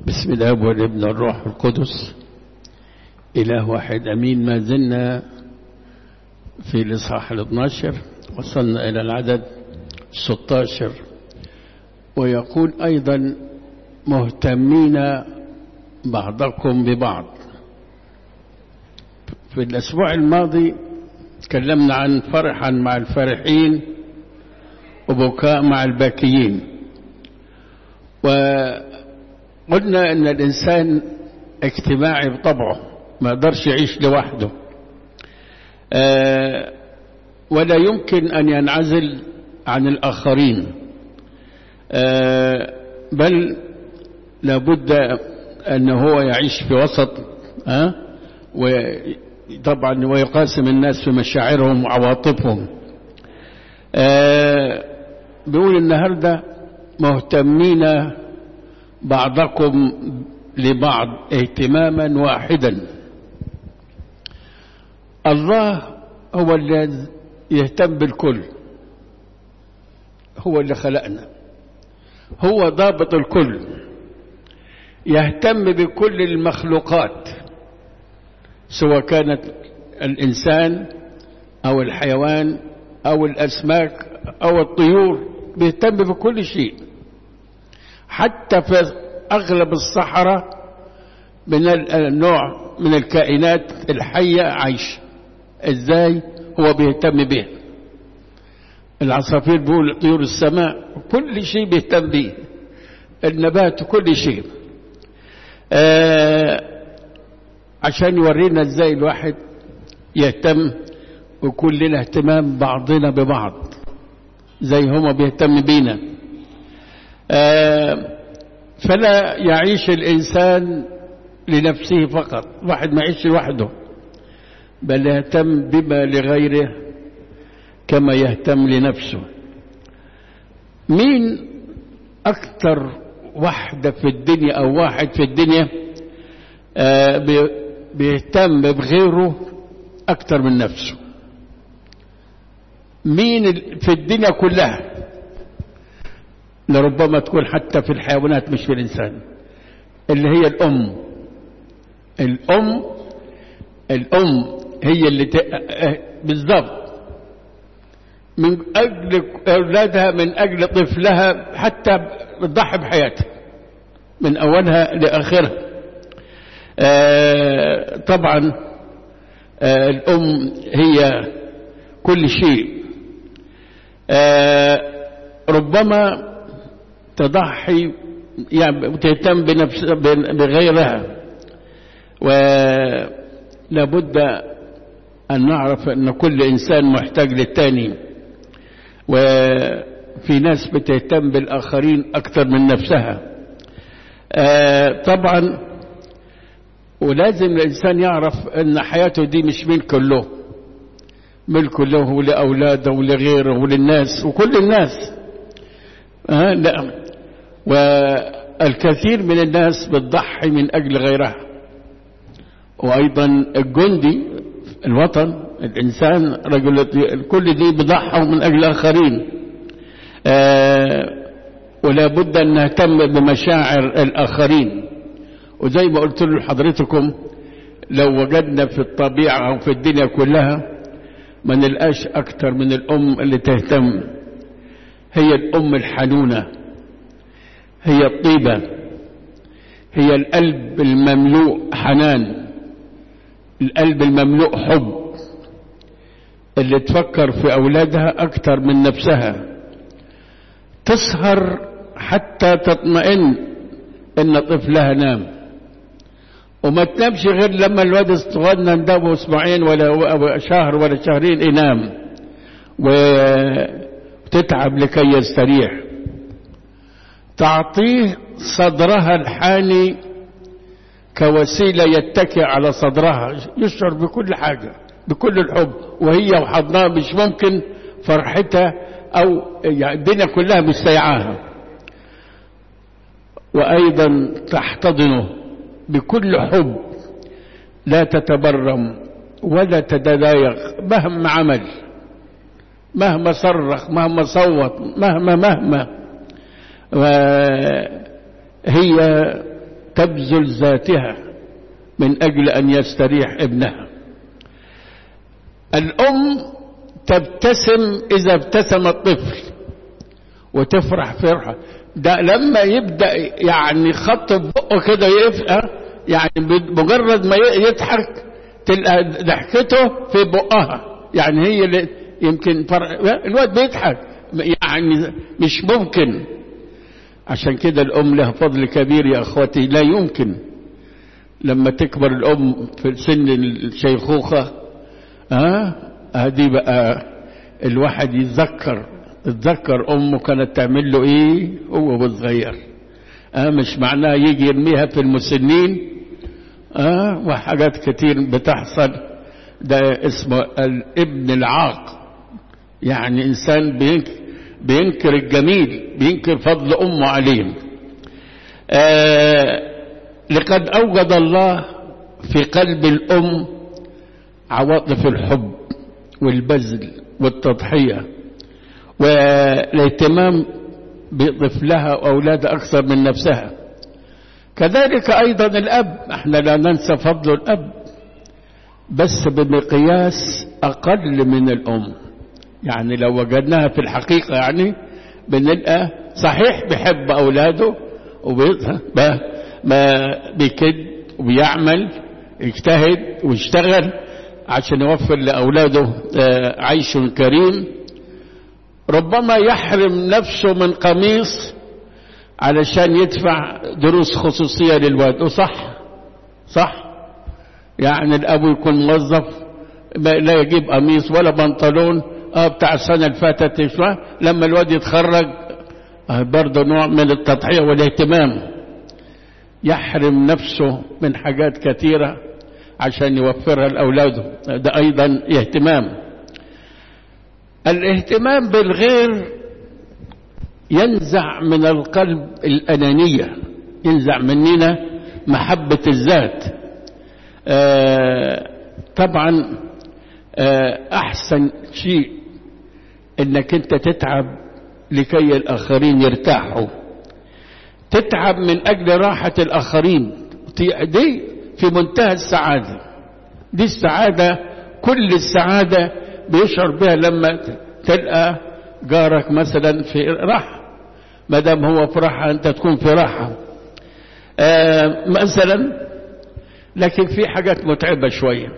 بسم الله والابن الروح القدس إله واحد أمين ما زلنا في الإصحاح ال 12 وصلنا إلى العدد 16 ويقول أيضا مهتمين بعضكم ببعض في الأسبوع الماضي تكلمنا عن فرحا مع الفرحين وبكاء مع الباكيين وقلنا أن الإنسان اجتماعي بطبعه ما يقدرش يعيش لوحده أه ولا يمكن أن ينعزل عن الآخرين أه بل لابد أن هو يعيش في وسط أه وطبعا ويقاسم الناس في مشاعرهم وعواطفهم بيقول النهاردة مهتمين بعضكم لبعض اهتماما واحدا الله هو الذي يهتم بالكل هو اللي خلقنا هو ضابط الكل يهتم بكل المخلوقات سواء كانت الإنسان أو الحيوان أو الأسماك أو الطيور بيهتم بكل شيء حتى في أغلب الصحراء من النوع من الكائنات الحية عايش ازاي هو بيهتم بها العصافير بيقول طيور السماء كل شيء بيهتم به النبات كل شيء آه عشان يورينا ازاي الواحد يهتم ويكون لنا اهتمام بعضنا ببعض زي هما بيهتم بينا آه فلا يعيش الإنسان لنفسه فقط واحد ما يعيش لوحده بل يهتم بما لغيره كما يهتم لنفسه مين أكثر واحدة في الدنيا أو واحد في الدنيا آه بيهتم بغيره أكثر من نفسه مين في الدنيا كلها لربما تكون حتى في الحيوانات مش في الإنسان اللي هي الأم الأم الأم هي اللي ت... بالضبط من أجل أولادها من أجل طفلها حتى بتضحي بحياتها من أولها لآخرها آه طبعا آه الأم هي كل شيء آه ربما تضحي يعني تهتم بنفس بغيرها ولابد أن نعرف أن كل إنسان محتاج للتاني وفي ناس بتهتم بالآخرين أكثر من نفسها طبعا ولازم الإنسان يعرف أن حياته دي مش ملك له ملك له ولأولاده ولغيره وللناس وكل الناس أه لا والكثير من الناس بتضحي من أجل غيرها وأيضا الجندي الوطن الإنسان رجل الكل دي بضحوا من أجل آخرين آه ولا بد أن نهتم بمشاعر الآخرين وزي ما قلت لحضرتكم لو وجدنا في الطبيعة أو في الدنيا كلها ما نلقاش أكتر من الأم اللي تهتم هي الأم الحنونة هي الطيبة هي القلب المملوء حنان القلب المملوء حب اللي تفكر في أولادها أكتر من نفسها تسهر حتى تطمئن إن طفلها نام وما تنامش غير لما الواد الصغير ندابه اسبوعين ولا شهر ولا شهرين ينام وتتعب لكي يستريح تعطيه صدرها الحاني كوسيلة يتكئ على صدرها يشعر بكل حاجة بكل الحب وهي وحضنها مش ممكن فرحتها أو يعني الدنيا كلها مستيعاها وأيضا تحتضنه بكل حب لا تتبرم ولا تتضايق مهما عمل مهما صرخ مهما صوت مهما مهما وهي تبذل ذاتها من أجل أن يستريح ابنها الأم تبتسم إذا ابتسم الطفل وتفرح فرحة ده لما يبدأ يعني خط بقه كده يفقى يعني مجرد ما يضحك تلقى ضحكته في بقها يعني هي اللي يمكن فرح الواد بيضحك يعني مش ممكن عشان كده الأم لها فضل كبير يا أخواتي لا يمكن لما تكبر الأم في سن الشيخوخة ها هذه بقى الواحد يتذكر يتذكر أمه كانت تعمل له إيه هو صغير ها مش معناها يجي يرميها في المسنين ها وحاجات كتير بتحصل ده اسمه الابن العاق يعني إنسان بينكر, بينكر الجميل بينكر فضل أمه عليه آه لقد أوجد الله في قلب الأم عواطف الحب والبذل والتضحية والاهتمام بطفلها وأولادها أكثر من نفسها كذلك أيضا الأب احنا لا ننسى فضل الأب بس بمقياس أقل من الأم يعني لو وجدناها في الحقيقة يعني بنلقى صحيح بيحب أولاده ما بيكد وبيعمل يجتهد ويشتغل عشان يوفر لأولاده عيش كريم ربما يحرم نفسه من قميص علشان يدفع دروس خصوصية للواد وصح صح يعني الأب يكون موظف لا يجيب قميص ولا بنطلون اه بتاع السنة اللي فاتت شوية لما الواد يتخرج اه برضه نوع من التضحية والاهتمام يحرم نفسه من حاجات كثيرة عشان يوفرها لأولاده ده أيضا اهتمام الاهتمام بالغير ينزع من القلب الأنانية ينزع مننا محبة الذات آه طبعا آه أحسن شيء انك انت تتعب لكي الآخرين يرتاحوا تتعب من أجل راحة الآخرين دي في منتهى السعادة دي السعادة كل السعادة بيشعر بها لما تلقى جارك مثلا في راحة ما دام هو في راحة أنت تكون في راحة آه مثلا لكن في حاجات متعبة شوية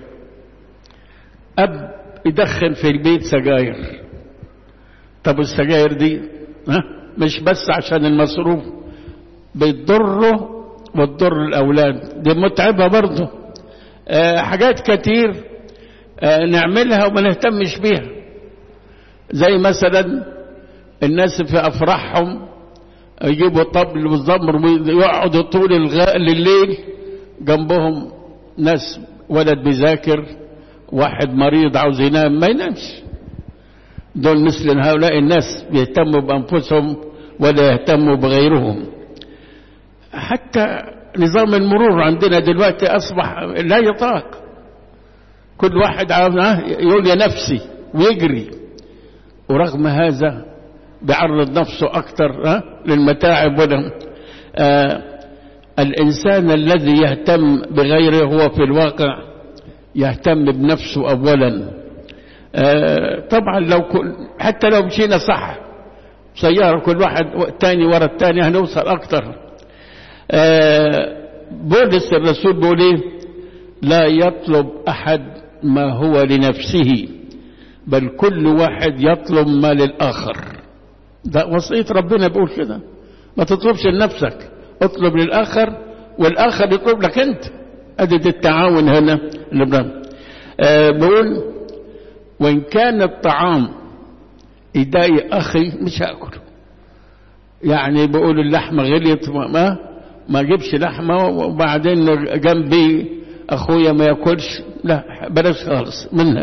أب يدخن في البيت سجاير طب السجاير دي ها مش بس عشان المصروف بتضره وتضر الأولاد دي متعبة برضه آه حاجات كتير آه نعملها وما نهتمش بيها زي مثلا الناس في أفراحهم يجيبوا طبل والزمر ويقعدوا طول الغاء الليل جنبهم ناس ولد بيذاكر واحد مريض عاوز ينام ما ينامش دول مثل هؤلاء الناس بيهتموا بأنفسهم ولا يهتموا بغيرهم حتى نظام المرور عندنا دلوقتي أصبح لا يطاق كل واحد يقول يا نفسي ويجري ورغم هذا بيعرض نفسه أكثر للمتاعب ولا آه الإنسان الذي يهتم بغيره هو في الواقع يهتم بنفسه أولا آه طبعا لو كل حتى لو مشينا صح سيارة كل واحد تاني ورا التاني هنوصل أكتر آه بولس الرسول بيقول ايه لا يطلب أحد ما هو لنفسه بل كل واحد يطلب ما للآخر ده وصية ربنا بيقول كده ما تطلبش لنفسك اطلب للآخر والآخر يطلب لك أنت أدي التعاون هنا اللي آه بقول وإن كان الطعام يضايق أخي مش هأكله يعني بقول اللحمة غليت ما ما اجيبش لحمة وبعدين جنبي أخويا ما ياكلش لا بلاش خالص منها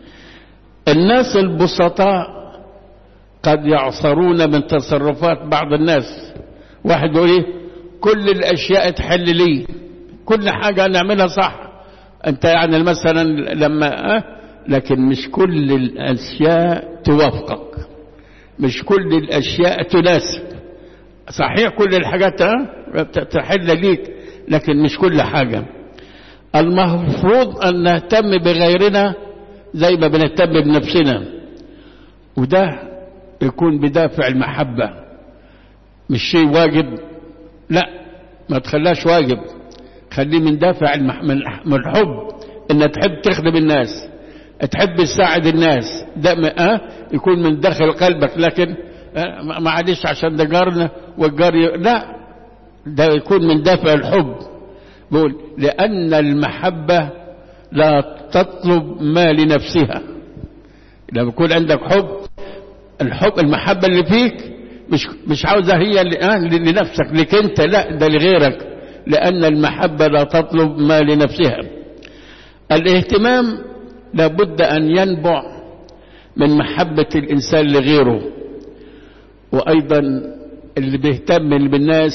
الناس البسطاء قد يعصرون من تصرفات بعض الناس واحد يقول ايه كل الاشياء تحل لي كل حاجة نعملها صح انت يعني مثلا لما أه لكن مش كل الاشياء توافقك مش كل الاشياء تناسب صحيح كل الحاجات أه تحل ليك لكن مش كل حاجة المفروض أن نهتم بغيرنا زي ما بنهتم بنفسنا وده يكون بدافع المحبة مش شيء واجب لا ما تخلاش واجب خليه من دافع المح... من الحب ان تحب تخدم الناس تحب تساعد الناس ده أه يكون من داخل قلبك لكن أه معلش عشان ده جارنا والجار ي... لا ده يكون من دافع الحب بقول لأن المحبة لا تطلب ما لنفسها لما يكون عندك حب الحب المحبة اللي فيك مش مش عاوزة هي آه لنفسك لك انت لا ده لغيرك لأن المحبة لا تطلب ما لنفسها الاهتمام لابد أن ينبع من محبة الإنسان لغيره وأيضا اللي بيهتم بالناس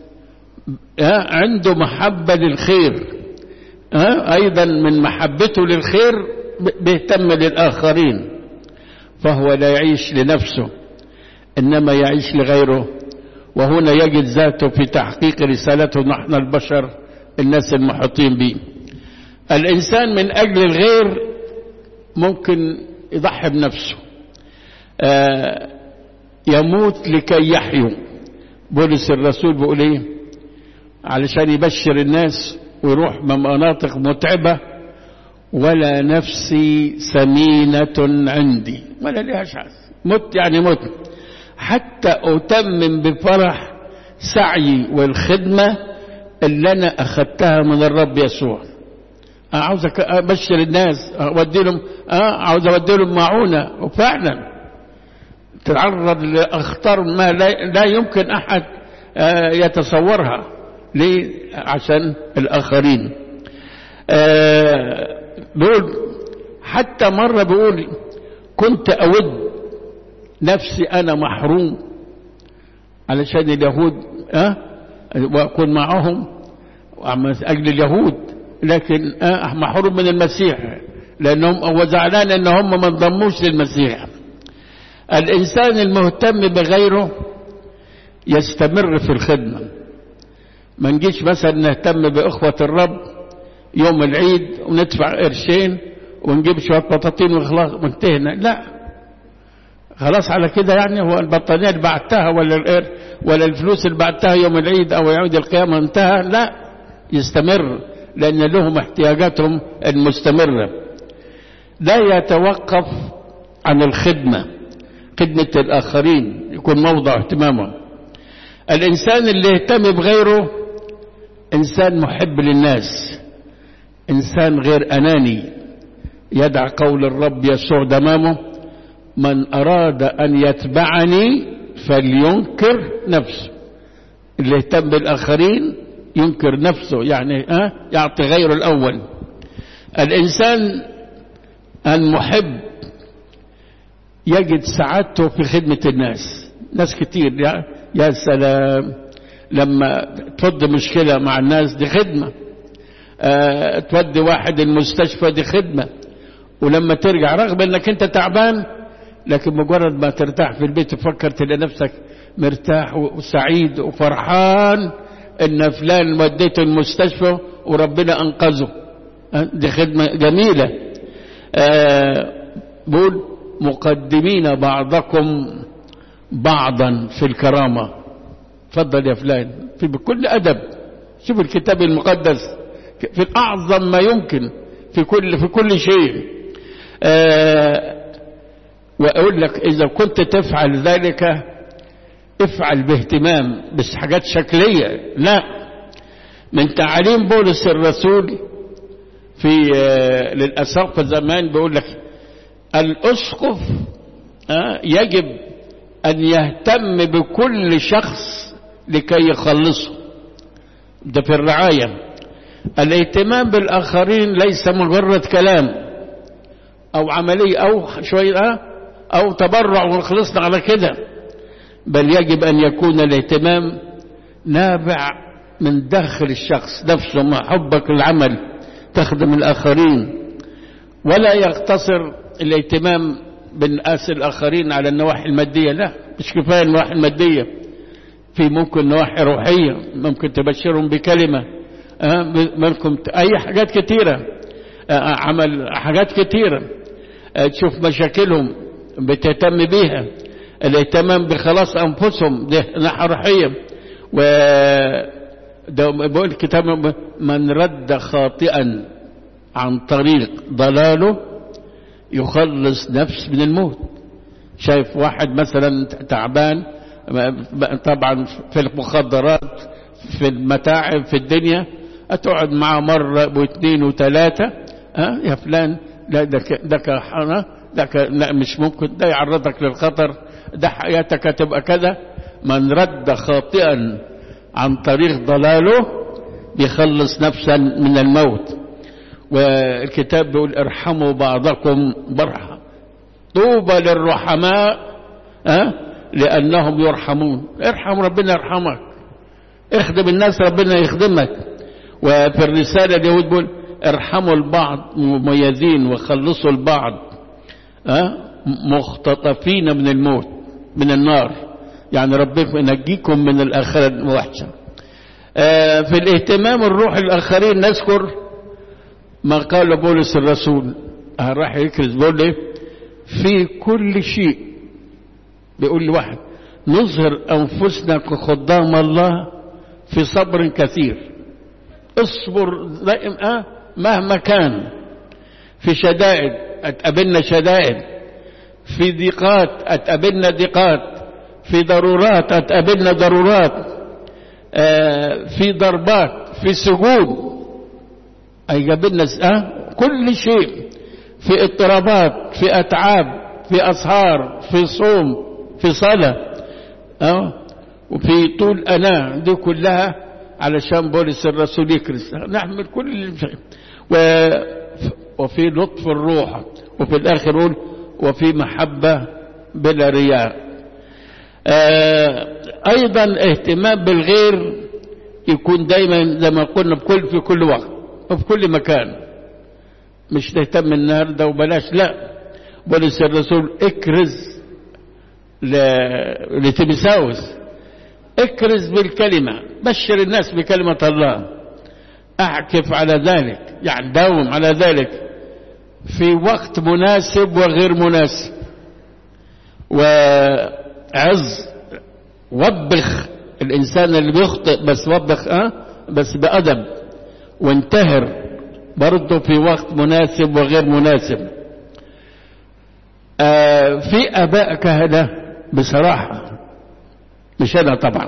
عنده محبة للخير أيضا من محبته للخير بيهتم للآخرين فهو لا يعيش لنفسه إنما يعيش لغيره وهنا يجد ذاته في تحقيق رسالته نحن البشر الناس المحيطين به الإنسان من أجل الغير ممكن يضحي بنفسه آه يموت لكي يحيوا بولس الرسول بيقول ايه علشان يبشر الناس ويروح من مناطق متعبة ولا نفسي سمينة عندي ولا ليها شعر مت يعني مت حتى أتمم بفرح سعي والخدمة اللي أنا أخذتها من الرب يسوع عاوز أبشر الناس أودي لهم آه عاوز أودي لهم معونة وفعلا تتعرض لأخطار ما لا, لا يمكن أحد آه يتصورها ليه عشان الآخرين آه بيقول حتى مرة بيقول كنت أود نفسي أنا محروم علشان اليهود أه وأكون معهم من أجل اليهود لكن أه محروم من المسيح لأنهم وزعلان أن هم ما انضموش للمسيح الإنسان المهتم بغيره يستمر في الخدمة ما نجيش مثلا نهتم بإخوة الرب يوم العيد وندفع قرشين ونجيب شوية بطاطين وخلاص وانتهينا لا خلاص على كده يعني هو البطانية اللي بعتها ولا القر ولا الفلوس اللي بعتها يوم العيد أو يعود القيامة انتهى لا يستمر لأن لهم احتياجاتهم المستمرة لا يتوقف عن الخدمة خدمة الآخرين يكون موضع اهتمامه الإنسان اللي يهتم بغيره إنسان محب للناس إنسان غير أناني يدع قول الرب يسوع دمامه من أراد أن يتبعني فلينكر نفسه اللي يهتم بالآخرين ينكر نفسه يعني أه يعطي غيره الأول الإنسان المحب يجد سعادته في خدمة الناس ناس كتير يا, يا سلام لما تفض مشكلة مع الناس دي خدمة أه تودي واحد المستشفى دي خدمة ولما ترجع رغم انك انت تعبان لكن مجرد ما ترتاح في البيت تفكر تلاقي نفسك مرتاح وسعيد وفرحان ان فلان وديته المستشفى وربنا انقذه دي خدمة جميلة أه بقول مقدمين بعضكم بعضا في الكرامة تفضل يا فلان في بكل أدب شوف الكتاب المقدس في أعظم ما يمكن في كل في كل شيء أه وأقول لك إذا كنت تفعل ذلك افعل باهتمام بس حاجات شكلية لا من تعاليم بولس الرسول في أه للأساقفة زمان بيقول لك الأسقف أه يجب أن يهتم بكل شخص لكي يخلصه ده في الرعاية الاهتمام بالآخرين ليس مجرد كلام أو عملية أو شوية أو تبرع وخلصنا على كده بل يجب أن يكون الاهتمام نابع من داخل الشخص نفسه مع حبك العمل تخدم الآخرين ولا يقتصر الاهتمام بالناس الآخرين على النواحي المادية لا مش كفاية النواحي المادية في ممكن نواحي روحية ممكن تبشرهم بكلمة آه منكم أي حاجات كتيرة آه عمل حاجات كتيرة آه تشوف مشاكلهم بتهتم بيها الاهتمام بخلاص أنفسهم ده ناحية روحية و ده بقول الكتاب من رد خاطئا عن طريق ضلاله يخلص نفس من الموت شايف واحد مثلا تعبان طبعا في المخدرات في المتاعب في الدنيا هتقعد معاه مرة واثنين وثلاثة ها يا فلان لا ده ده ده لا مش ممكن ده يعرضك للخطر ده حياتك هتبقى كذا من رد خاطئا عن طريق ضلاله بيخلص نفسا من الموت والكتاب بيقول ارحموا بعضكم برحة طوبى للرحماء أه؟ لأنهم يرحمون ارحم ربنا يرحمك اخدم الناس ربنا يخدمك وفي الرسالة اليهود بيقول ارحموا البعض مميزين وخلصوا البعض أه؟ مختطفين من الموت من النار يعني ربنا ينجيكم من الآخرة الوحشة أه في الاهتمام الروح الآخرين نذكر ما قال بولس الرسول راح يكرز بيقول لي في كل شيء بيقول لي واحد نظهر أنفسنا كخدام الله في صبر كثير اصبر دائما آه مهما كان في شدائد اتقابلنا شدائد في ضيقات اتقابلنا ضيقات في ضرورات اتقابلنا ضرورات آه في ضربات في سجود أيقابلنا أه؟ كل شيء في اضطرابات في أتعاب في أسهار في صوم في صلاة أه؟ وفي طول أنا دي كلها علشان بولس الرسول يكرس نحمل كل شيء و... وفي لطف الروح وفي الآخر يقول وفي محبة بلا رياء آه أيضا اهتمام بالغير يكون دايما زي ما قلنا بكل في كل وقت وفي كل مكان مش تهتم النهارده وبلاش لا بولس الرسول اكرز لتيمساوس اكرز بالكلمة بشر الناس بكلمة الله اعكف على ذلك يعني داوم على ذلك في وقت مناسب وغير مناسب وعز وبخ الانسان اللي بيخطئ بس وبخ اه بس بأدب وانتهر برضه في وقت مناسب وغير مناسب آه في اباء كهنه بصراحه مش انا طبعا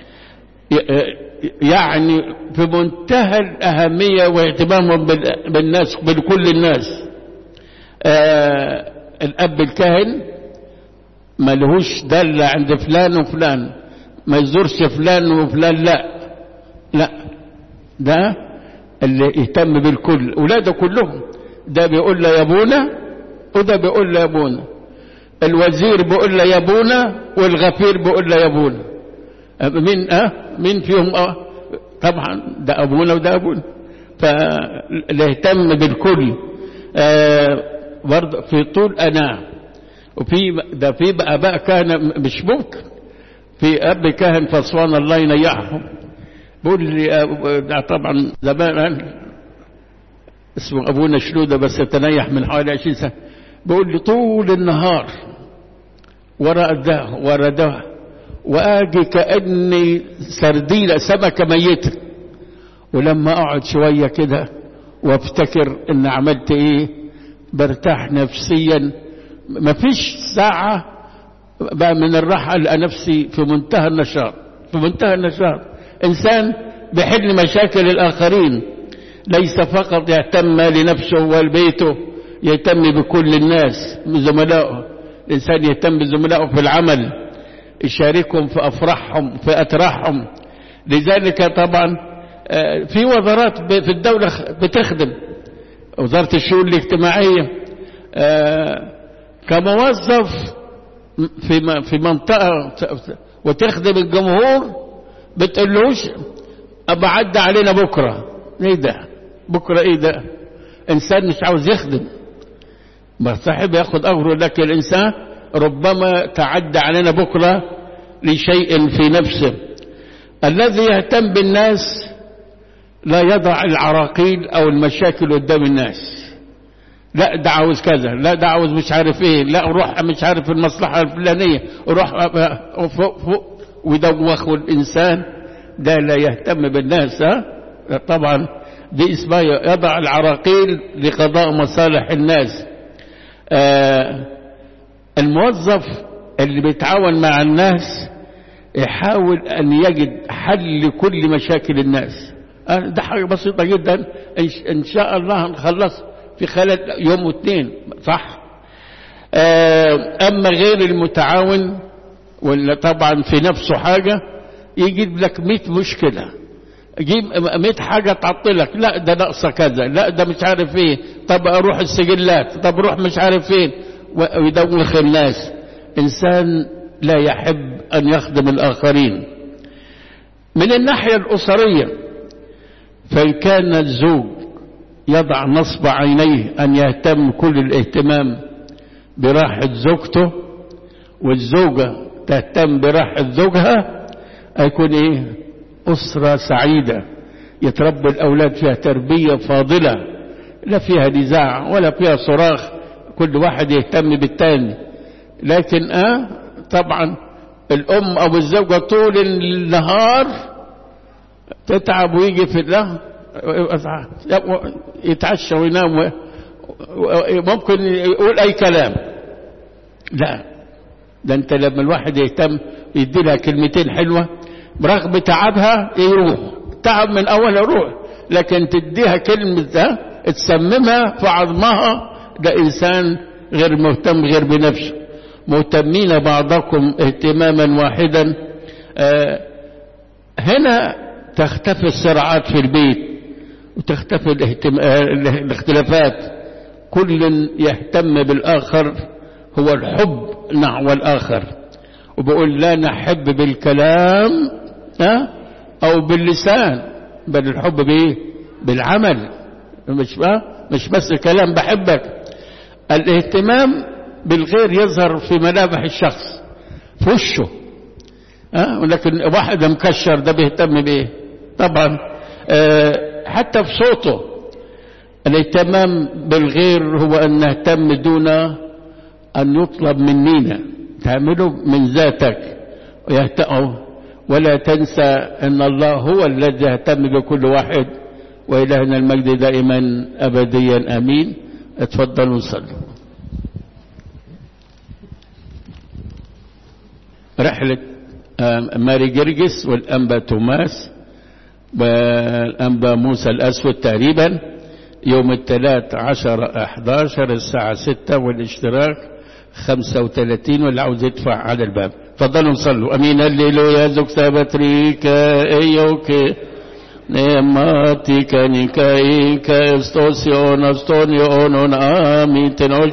يعني في منتهى الاهميه واهتمامهم بالناس بكل الناس آه الاب الكاهن ما لهوش دل عند فلان وفلان ما يزورش فلان وفلان لا لا ده اللي يهتم بالكل اولاده كلهم ده بيقول له يا ابونا وده بيقول له يا ابونا الوزير بيقول له يا ابونا والغفير بيقول له يا ابونا مين اه مين فيهم اه طبعا ده ابونا وده ابونا فالاهتم بالكل آه برضه في طول انا وفي ده في اباء كان مش ممكن في اب كاهن فصوان الله ينيحهم بقول لي طبعا زمان اسمه ابونا شنودة بس تنيح من حوالي 20 سنة بقول لي طول النهار ورا ده ورا ده واجي كاني سردينه سمكه ميته ولما اقعد شويه كده وافتكر ان عملت ايه برتاح نفسيا مفيش ساعه بقى من الراحه القى نفسي في منتهى النشاط في منتهى النشاط انسان بيحل مشاكل الاخرين ليس فقط يهتم لنفسه ولبيته يهتم بكل الناس زملائه الانسان يهتم بزملائه في العمل يشاركهم في افراحهم في اتراحهم لذلك طبعا في وزارات في الدولة بتخدم وزارة الشؤون الاجتماعية كموظف في في منطقة وتخدم الجمهور بتقولوش ابقى عدى علينا بكرة ايه ده بكرة ايه ده انسان مش عاوز يخدم صاحب ياخد اجره لكن الانسان ربما تعدى علينا بكرة لشيء في نفسه الذي يهتم بالناس لا يضع العراقيل او المشاكل قدام الناس لا ده عاوز كذا لا ده عاوز مش عارف ايه لا روح مش عارف المصلحة الفلانية روح فوق فوق ويدوخ الانسان ده لا يهتم بالناس ها طبعا دي اسمها يضع العراقيل لقضاء مصالح الناس آه الموظف اللي بيتعاون مع الناس يحاول أن يجد حل لكل مشاكل الناس ده حاجة بسيطة جدا إن شاء الله نخلص في خلال يوم واثنين صح أما غير المتعاون ولا طبعا في نفسه حاجة يجيب لك 100 مشكلة يجيب 100 حاجة تعطلك لا ده ناقصة كذا لا ده مش عارف ايه طب اروح السجلات طب اروح مش عارف فين ويدوخ الناس انسان لا يحب ان يخدم الاخرين من الناحية الاسرية فان كان الزوج يضع نصب عينيه ان يهتم كل الاهتمام براحة زوجته والزوجة تهتم براحة زوجها هيكون ايه اسرة سعيدة يتربى الاولاد فيها تربية فاضلة لا فيها نزاع ولا فيها صراخ كل واحد يهتم بالتاني لكن اه طبعا الام او الزوجة طول النهار تتعب ويجي في الله يتعشى وينام ممكن يقول اي كلام لا ده انت لما الواحد يهتم يدي لها كلمتين حلوة برغم تعبها يروح تعب من اول يروح لكن تديها كلمة ده تسممها في عظمها ده انسان غير مهتم غير بنفسه مهتمين بعضكم اهتماما واحدا آه هنا تختفي الصراعات في البيت وتختفي الاهتم... الاختلافات كل يهتم بالآخر هو الحب نحو الآخر وبقول لا نحب بالكلام ها أو باللسان بل الحب بإيه بالعمل مش مش بس كلام بحبك الاهتمام بالغير يظهر في ملامح الشخص في وشه ها ولكن واحد مكشر ده بيهتم بايه طبعا أه حتى في صوته الاهتمام بالغير هو ان نهتم دون ان يطلب مننا تعمله من ذاتك ولا تنسى ان الله هو الذي يهتم بكل واحد والهنا المجد دائما ابديا امين اتفضلوا صلوا رحلة ماري جرجس والأنبا توماس والأنبا موسى الأسود تقريبا يوم الثلاث عشر أحداشر الساعة ستة والاشتراك خمسة وثلاثين واللي عاوز يدفع على الباب تفضلوا صلوا أمين الليلويا زوك سابتريكا ايوكي نعمتك نكايك استوسيون استونيون آمين تنوش